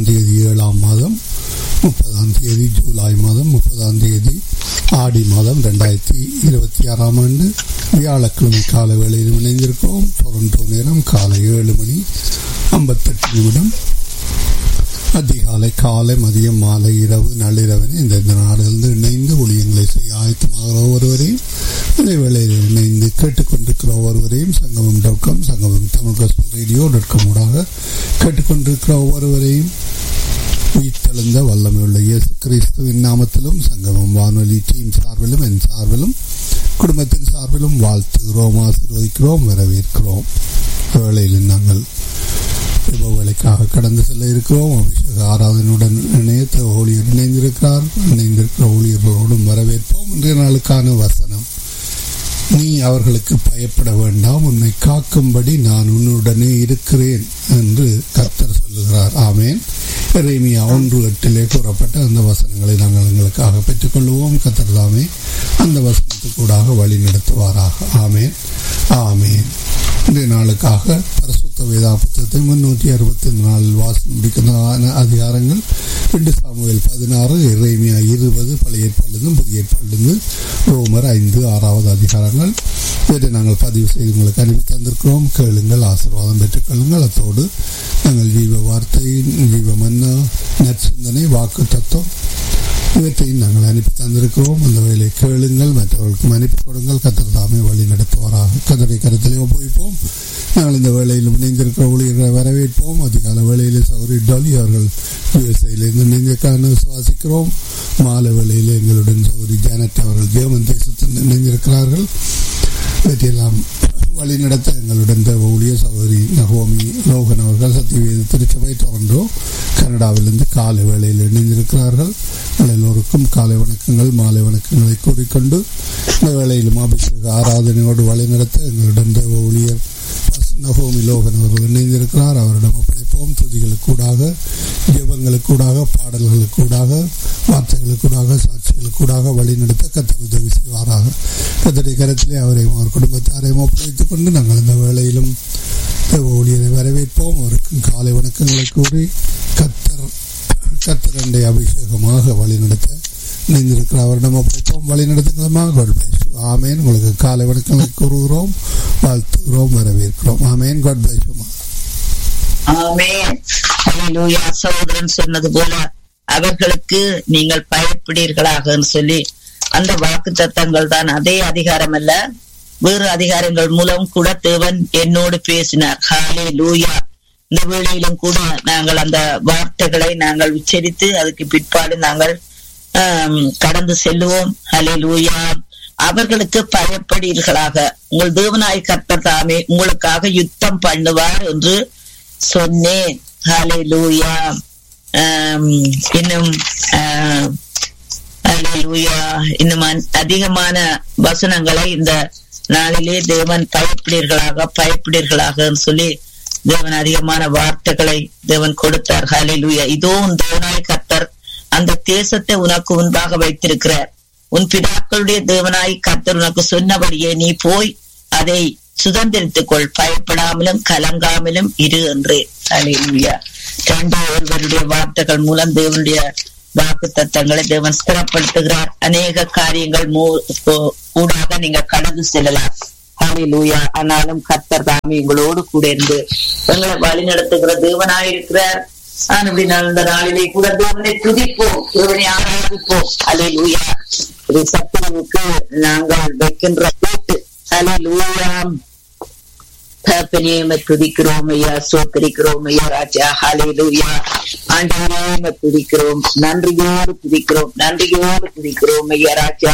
தேதி ஏழாம் மாதம் முப்பதாம் தேதி ஜூலை மாதம் முப்பதாம் தேதி ஆடி மாதம் ரெண்டாயிரத்தி இருபத்தி ஆறாம் ஆண்டு வியாழக்கிழமை கால வேளையில் இணைந்திருக்கிறோம் டொரண்டோ நேரம் காலை ஏழு மணி ஐம்பத்தெட்டு நிமிடம் அதிகாலை காலை மதியம் மாலை இரவு நள்ளிரவனை இந்த இந்த நாடுகளிலிருந்து இணைந்து ஊழியங்களை செய்ய ஆயத்தமாகிற ஒருவரையும் அதே வேளையில் இணைந்து கேட்டுக்கொண்டிருக்கிற ஒவ்வொருவரையும் சங்கமம் dot com Sangamam Tamil gospel radio dot com ஊடாக கேட்டுக்கொண்டிருக்கிற ஒவ்வொருவரையும் உயிர்த்தெழுந்த வல்லமையுள்ள இயேசு கிறிஸ்துவின் நாமத்திலும் சங்கமம் வானொலி டீம் சார்பிலும் என் சார்பிலும் குடும்பத்தின் சார்பிலும் வாழ்த்துகிறோம் ஆசீர்வதிக்கிறோம் வரவேற்கிறோம் வேளையில் நாங்கள் வேலைக்காக கடந்து செல்ல இருக்கிறோம் அபிஷேக ஆராதனையுடன் இணையத்த ஊழியர் இணைந்திருக்கிறார் இணைந்திருக்கிற ஊழியர்களோடும் வரவேற்போம் இன்றைய நாளுக்கான வசனம் நீ அவர்களுக்கு பயப்பட வேண்டாம் உன்னை காக்கும்படி நான் உன்னுடனே இருக்கிறேன் என்று கர்த்தர் சொல்லுகிறார் ஆமேன் ரேமியா ஒன்று எட்டிலே கூறப்பட்ட அந்த வசனங்களை நாங்கள் எங்களுக்காக பெற்றுக்கொள்வோம் கத்தர் தாமே அந்த வசனத்துக்கூடாக வழி நடத்துவாராக ஆமேன் ஆமேன் இன்றைய நாளுக்காக பரிசுத்த வேதா புத்தகத்தை முன்னூற்றி அறுபத்தி நாலில் வாசனம் முடிக்கிற அதிகாரங்கள் ரெண்டு சாமுவேல் பதினாறு இறைமையா இருபது பழைய ஏற்பாடுலேருந்து புதிய ஏற்பாடுலேருந்து ரோமர் ஐந்து ஆறாவது அதிகாரங்கள் இவற்றை நாங்கள் பதிவு செய்து உங்களுக்கு அனுப்பி தந்திருக்கிறோம் கேளுங்கள் ஆசீர்வாதம் பெற்றுக்கொள்ளுங்கள் அத்தோடு நாங்கள் ஜீவ வார்த்தை ஜீவ மன்னா நற்சிந்தனை வாக்கு தத்துவம் இவற்றையும் நாங்கள் அனுப்பி தந்திருக்கிறோம் அந்த வேலை கேளுங்கள் மற்றவர்களுக்கும் அனுப்பி கொடுங்கள் கத்தர் தாமே வழி நடத்துவாராக கதரை கருத்திலே ஒப்புவிப்போம் நாங்கள் இந்த வேலையில் இணைந்திருக்கிற ஊழியர்களை வரவேற்போம் அதிகால வேளையில் சௌரி டாலி அவர்கள் யுஎஸ்ஐயிலிருந்து இணைந்திருக்கான்னு விசுவாசிக்கிறோம் மாலை வேளையில் எங்களுடன் சௌரி ஜானட் அவர்கள் ஜெர்மன் தேசத்தில் இணைந்திருக்கிறார்கள் இவற்றையெல்லாம் வழி நடத்த எங்களுடன் ஊழிய சகோதரி நகோமி லோகன் அவர்கள் சத்தியவேத திருச்சபை டொரண்டோ கனடாவிலிருந்து காலை வேளையில் இணைந்திருக்கிறார்கள் எல்லோருக்கும் காலை வணக்கங்கள் மாலை வணக்கங்களை கூறிக்கொண்டு இந்த வேளையிலும் அபிஷேக ஆராதனையோடு வழி நடத்த எங்களுடன் தேவ ஊழியர் நகோமி லோகன் அவர்கள் இணைந்திருக்கிறார் அவரிடம் ஒப்படைப்போம் துதிகளுக்கூடாக ஜெபங்களுக்கூடாக பாடல்களுக்கூடாக வார்த்தைகளுக்கூடாக சாட்சிகளுக்கூடாக வழி நடத்த கத்தர் உதவி செய்வாராக கத்தடி கரத்திலே அவரையும் அவர் குடும்பத்தாரையும் ஒப்படைத்துக் கொண்டு நாங்கள் இந்த வேளையிலும் ஊழியரை வரவேற்போம் அவருக்கும் காலை வணக்கங்களை கூறி கத்தர் கத்தரண்டை அபிஷேகமாக வழி நடத்த இணைந்திருக்கிற அவரிடம் ஒப்படைப்போம் வழி நடத்துங்களமா ஆமேன் உங்களுக்கு காலை வணக்கங்களை கூறுகிறோம் வாழ்த்துகிறோம் வரவேற்கிறோம் ஆமேன் காட் பிளஸ் சகோதரன் சொன்னது போல அவர்களுக்கு நீங்கள் பயப்படுவீர்களாக சொல்லி அந்த வாக்கு தத்தங்கள் தான் அதே அதிகாரம் அல்ல வேறு அதிகாரங்கள் மூலம் கூட தேவன் என்னோடு பேசினார் ஹாலே லூயா இந்த வேளையிலும் கூட நாங்கள் அந்த வார்த்தைகளை நாங்கள் உச்சரித்து அதுக்கு பிற்பாடு நாங்கள் கடந்து செல்லுவோம் ஹலே லூயா அவர்களுக்கு பயப்படுவீர்களாக உங்கள் தேவனாய் கர்த்தர் தாமே உங்களுக்காக யுத்தம் பண்ணுவார் என்று சொன்னேன் ஹலே லூயா இன்னும் இன்னும் அதிகமான வசனங்களை இந்த நாளிலே தேவன் பயப்படுவீர்களாக பயப்படுவீர்களாக சொல்லி தேவன் அதிகமான வார்த்தைகளை தேவன் கொடுத்தார் ஹலே லூயா இதோ உன் தேவனாய் கர்த்தர் அந்த தேசத்தை உனக்கு முன்பாக வைத்திருக்கிறார் உன் பிதாக்களுடைய தேவனாய் கர்த்தர் உனக்கு சொன்னபடியே நீ போய் அதை சுதந்திரித்துக் கொள் பயப்படாமலும் கலங்காமலும் இரு என்று அலையா ரெண்டு ஒருவருடைய வார்த்தைகள் மூலம் தேவனுடைய வாக்கு தத்தங்களை தேவன் ஸ்திரப்படுத்துகிறார் அநேக காரியங்கள் ஊடாக நீங்க கடந்து செல்லலாம் ஹாலிலூயா ஆனாலும் கத்தர் தாமி எங்களோடு கூட இருந்து எங்களை வழி நடத்துகிற தேவனாயிருக்கிறார் அப்படி நான் இந்த நாளிலே கூட தேவனை துதிப்போம் தேவனை ஆராதிப்போம் அலையிலூயா இது சத்துருவுக்கு நாங்கள் வைக்கின்ற கூட்டு அலையிலூயாம் தகப்பனேம துதிக்கிறோம் ஐயா சோத்தரிக்கிறோம் ஐயா ராஜா ஹாலேலூயா ஆண்டவரேம துதிக்கிறோம் நன்றியோடு துதிக்கிறோம் நன்றியோடு துதிக்கிறோம் ஐயா ராஜா